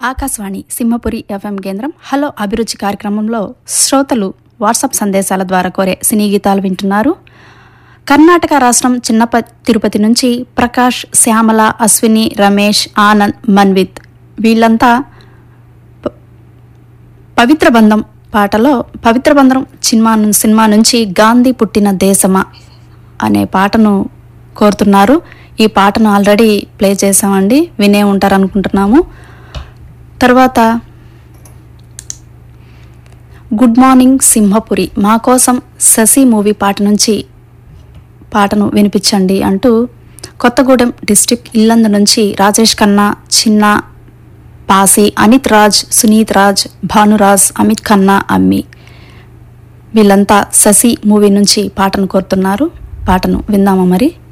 Akashvani Simhapuri FM కేంద్రం hello అభిరుచి కార్యక్రమంలో శ్రోతలు వాట్సాప్ సందేశాల ద్వారా కోరే సినీ గీతాలు వింటున్నారు కర్ణాటక రాష్ట్రం చిన్నప తిరుపతి నుంచి ప్రకాష్ శ్యామల అశ్విని రమేష్ ఆనంద్ మన్విత్ వీళ్ళంతా ప- పవిత్ర బంధం పాటలో పవిత్ర బంధం సినిమా ను- సినిమా నుంచి గాంధీ పుట్టిన దేశమా అనే పాటను కోరుతున్నారు ఈ పాటను ఆల్రెడీ ప్లే చేసామండి వినే ఉంటారు అనుకుంటున్నాము తర్వాత గుడ్ మార్నింగ్ సింహపురి మా కోసం శశి మూవీ పాట నుంచి పాటను వినిపించండి అంటూ కొత్తగూడెం డిస్టిక్ ఇల్లందు నుంచి రాజేష్ ఖన్నా చిన్న పాసి అనిత్ రాజ్ సునీత్ రాజ్ భానురాజ్ అమిత్ ఖన్నా అమ్మి వీళ్ళంతా శశి మూవీ నుంచి పాటను కోరుతున్నారు పాటను విందామా మరి